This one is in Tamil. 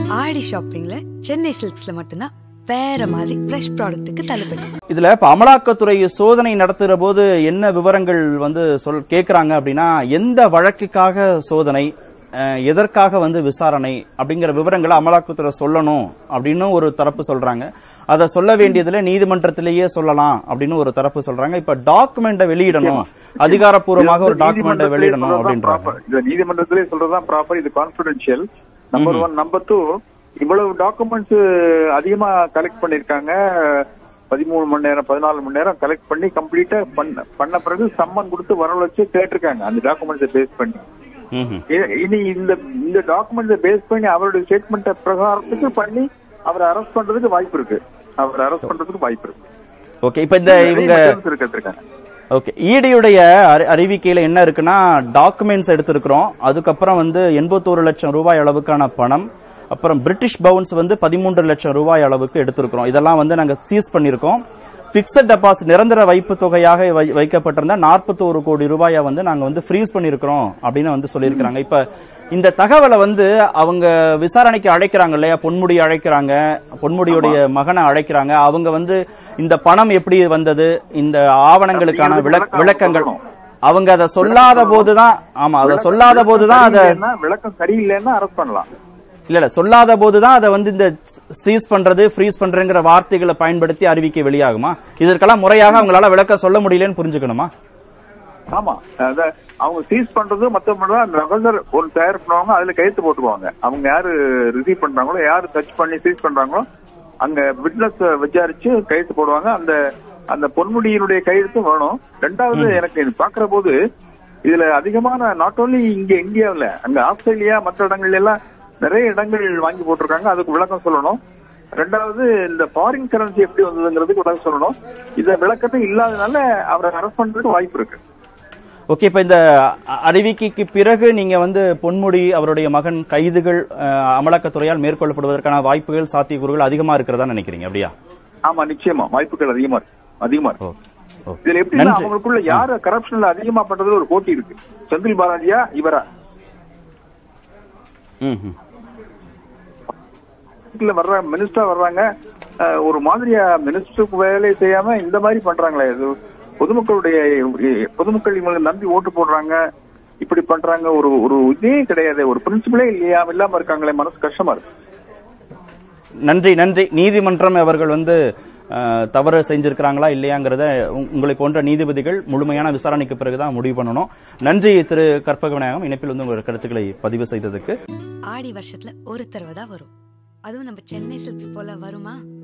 ஆடி ஷாப்பிங்ல சென்னை சில்க்ஸ்ல மட்டும்தான் வேற மாதிரி ஃப்ரெஷ் ப்ராடக்ட்டுக்கு தள்ளுபடி இதுல இப்ப அமலாக்கத்துறை சோதனை நடத்துற போது என்ன விவரங்கள் வந்து சொல் கேக்குறாங்க அப்படின்னா எந்த வழக்குக்காக சோதனை அஹ், எதற்காக வந்து விசாரணை அப்படிங்கிற விவரங்களை அமலாக்கத்துறை சொல்லணும் அப்படின்னு ஒரு தரப்பு சொல்றாங்க அதை சொல்ல வேண்டியதுல நீதிமன்றத்திலேயே சொல்லலாம் அப்படின்னு ஒரு தரப்பு சொல்றாங்க இப்ப டாக்குமெண்ட வெளியிடணும் அதிகாரப்பூர்வமாக ஒரு டாக்குமெண்ட வெளியிடணும் அப்படின்றாங்க இந்த நீதிமன்றத்திலே சொல்றதுதான் ப்ராப்பர் இது confidential number one number two இவ்வளவு டாக்குமெண்ட்ஸ் அதிகமா கலெக்ட் பண்ணிருக்காங்க பதிமூணு மணி நேரம் பதினாலு மணி நேரம் கலெக்ட் பண்ணி கம்ப்ளீட்டா பண்ண பண்ண பிறகு சம்மன் கொடுத்து வரவழைச்சு கேட்டிருக்காங்க அந்த டாக்குமெண்ட்ஸை பேஸ் பண்ணி ம்ஹும். இ- இனி இந்த இந்த டாக்குமெண்ட்ஸை பேஸ் பண்ணி அவருடைய ஸ்டேட்மெண்ட் பிரகாரத்துக்கு பண்ணி அவரை அரெஸ்ட் பண்றதுக்கு வாய்ப்பு இருக்கு அவரை அரெஸ்ட் பண்றதுக்கு வாய்ப்பு இருக்கு ஓகே இப்ப இந்த இவங்க நிறைய materials இருக்கு எடுத்திருக்காங்க. ஓகே ஈடியுடைய அறி- அறிவிக்கையில என்ன இருக்குன்னா டாக்குமெண்ட்ஸ் எடுத்திருக்கிறோம் அதுக்கப்புறம் வந்து எண்பத்தோரு லட்சம் ரூபாய் அளவுக்கான பணம் அப்புறம் பிரிட்டிஷ் பவுன்ஸ் வந்து பதிமூன்று லட்சம் ரூபாய் அளவுக்கு எடுத்திருக்கிறோம் இதெல்லாம் வந்து நாங்க சீஸ் பண்ணிருக்கோம் பிக்சட் டெபாசிட் நிரந்தர வைப்பு தொகையாக வை- வைக்கப்பட்டிருந்த 41 கோடி ரூபாயை வந்து நாங்க வந்து ஃப்ரீஸ் பண்ணிருக்கிறோம் அப்படின்னு வந்து சொல்லியிருக்கிறாங்க இப்ப இந்த தகவலை வந்து அவங்க விசாரணைக்கு அழைக்கிறாங்க இல்லையா பொன்முடி அழைக்கிறாங்க பொன்முடியுடைய மகனை அழைக்கிறாங்க அவங்க வந்து இந்த பணம் எப்படி வந்தது இந்த ஆவணங்களுக்கான விளக்- விளக்கங்கள் அவங்க அதை சொல்லாத போதுதான் ஆமா அதை சொல்லாத போதுதான் அதை சரியில்லைன்னா, விளக்கம் சரியில்லைன்னா அரெஸ்ட் பண்ணலாம் இல்ல இல்ல சொல்லாத போதுதான் அதை வந்து இந்த சீஸ் பண்றது ஃப்ரீஸ் பண்றங்கிற வார்த்தைகளை பயன்படுத்தி அறிவிக்கை வெளியாகுமா இதற்கெல்லாம் முறையாக அவங்களால விளக்க சொல்ல முடியலன்னு புரிஞ்சுக்கணுமா ஆமா அத அவங்க சீஸ் பண்றது மத்த நகல்தர் ஒரு தயார் பண்ணுவாங்க அதுல கையெழுத்து போட்டுருவாங்க அவங்க யாரு ரிசீவ் பண்றாங்களோ யாரு சர்ச் பண்ணி சீஸ் பண்றாங்களோ அங்க விட்னஸ் விசாரிச்சு கையெழுத்து போடுவாங்க அந்த அந்த பொன்முடியினுடைய கையெழுத்தும் வேணும் ரெண்டாவது எனக்கு இது பாக்குற போது இதுல அதிகமான நாட் ஓன்லி இங்க இந்தியாவுல அங்க ஆஸ்திரேலியா மற்ற இடங்கள்ல எல்லாம் நிறைய இடங்கள் வாங்கி போட்டிருக்காங்க அதுக்கு விளக்கம் சொல்லணும் ரெண்டாவது இந்த ஃபாரின் கரன்சி எப்படி வந்ததுங்கிறதுக்கு விளக்கம் சொல்லணும் இத விளக்கத்தை இல்லாதனால அவரை அரெஸ்ட் பண்றதுக்கு வாய்ப்பு இருக்கு ஓகே இப்ப இந்த அ- அறிவிக்கைக்கு பிறகு நீங்க வந்து பொன்முடி அவருடைய மகன் கைதுகள் அஹ், அமலாக்கத்துறையால் மேற்கொள்ளப்படுவதற்கான வாய்ப்புகள் சாத்தியக்கூறுகள் அதிகமா இருக்கிறதா நினைக்கிறீங்க அப்படியா ஆமா நிச்சயமா வாய்ப்புகள் அதிகமா இருக்கு அதிகமா இருக்கு ஓ ஓ. இதுல எப்படி நன்றி. அவங்களுக்குள்ள யாரு கரப்ஷன்ல அதிகமா பண்றதுல ஒரு போட்டி இருக்கு செந்தில் பாலாஜியா இவரா ம், ம். இதுல வர்ற மினிஸ்டர் வர்றாங்க அஹ், ஒரு மாதிரியா மினிஸ்டருக்கு வேலை செய்யாம இந்த மாதிரி பண்றாங்களே இது பொதுமக்களுடைய பொதுமக்கள் இவங்க நம்பி ஓட்டு போடுறாங்க இப்படி பண்றாங்க ஒரு ஒரு இதே கிடையாது ஒரு பிரின்சிபலே இல்லையா இல்லாம இருக்காங்களே மனசு கஷ்டமா இருக்கு நன்றி நன்றி நீதிமன்றம் அவர்கள் வந்து அஹ், தவறு செஞ்சிருக்கிறாங்களா இல்லையாங்கிறத உங்- உங்களை போன்ற நீதிபதிகள் முழுமையான விசாரணைக்கு பிறகுதான் முடிவு பண்ணணும் நன்றி திரு கற்பக விநாயகம் இணைப்பில் வந்து உங்கள் கருத்துக்களை பதிவு செய்ததுக்கு ஆடி வருஷத்துல ஒரு தடவை தான் வரும் அதுவும் நம்ம சென்னை சில்க்ஸ் போல வருமா